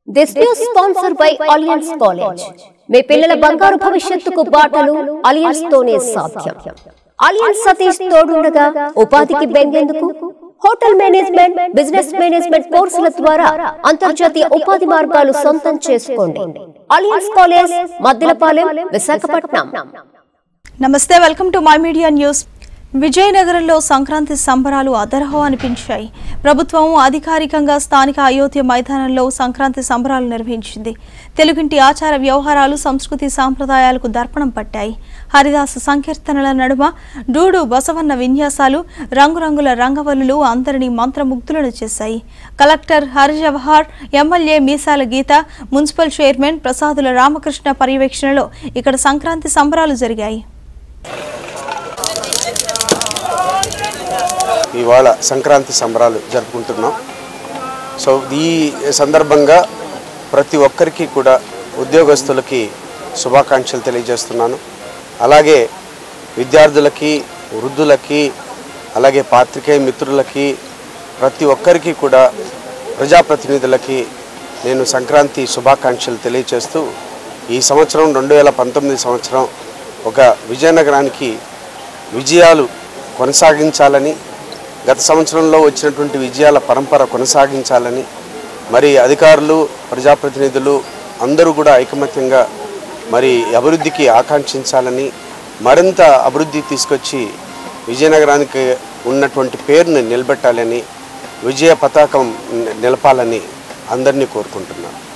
this news sponsor by Alliance college మీ పిల్లల బంగారు భవిష్యత్తుకు బాటలు అలియన్స్ తోనే సాధ్యం అలియన్స్ సతీష్ తోడుండగా ఉపాధికి బెంగేందుకు హోటల్ మేనేజ్మెంట్ బిజినెస్ మేనేజ్మెంట్ కోర్సుల ద్వారా అంతర్జాతీయ ఉపాధి మార్గాలు సొంతం చేసుకోండి అలియన్స్ కాలేజ్ మద్దిలపాలెం విశాఖపట్నం నమస్తే welcome to my media news విజయనగరంలో సంక్రాంతి సంబరాలు అదరహో అనిపించాయి ప్రభుత్వం అధికారికంగా స్థానిక అయోధ్య మైదానంలో సంక్రాంతి సంబరాలు నిర్వహించింది తెలుగింటి ఆచార వ్యవహారాలు సంస్కృతి సాంప్రదాయాలకు దర్పణం పట్టాయి హరిదాస సంకీర్తనల నడుమ డూడు బసవన్న విన్యాసాలు రంగురంగుల రంగవల్లులు అందరినీ మంత్రముగ్ధులను చేశాయి collector Hari Jawahar MLA Meesala Geetha municipal chairman Prasadula Ramakrishna పర్యవేక్షణలో ఇక్కడ సంక్రాంతి సంబరాలు జరిగాయి ఇవాళ సంక్రాంతి సంబరాలు జరుపుకుంటున్నాం సో ఈ సందర్భంగా ప్రతి ఒక్కరికి కూడా ఉద్యోగస్తులకి శుభాకాంక్షలు తెలియజేస్తున్నాను అలాగే విద్యార్థులకి వృద్ధులకి అలాగే పాత్రికేయ మిత్రులకి ప్రతి ఒక్కరికి కూడా ప్రజాప్రతినిధులకి నేను సంక్రాంతి శుభాకాంక్షలు తెలియజేస్తూ ఈ సంవత్సరం రెండు వేల పంతొమ్మిది సంవత్సరం ఒక విజయనగరానికి విజయాలు కొనసాగించాలని గత సంవత్సరంలో వచ్చినటువంటి విజయాల పరంపర కొనసాగించాలని మరి అధికారులు ప్రజాప్రతినిధులు అందరూ కూడా ఐకమత్యంగా మరి అభివృద్ధికి ఆకాంక్షించాలని మరింత అభివృద్ధి తీసుకొచ్చి విజయనగరానికి ఉన్నటువంటి పేరుని నిలబెట్టాలని విజయ పతాకం నిలపాలని అందరినీ కోరుకుంటున్నాను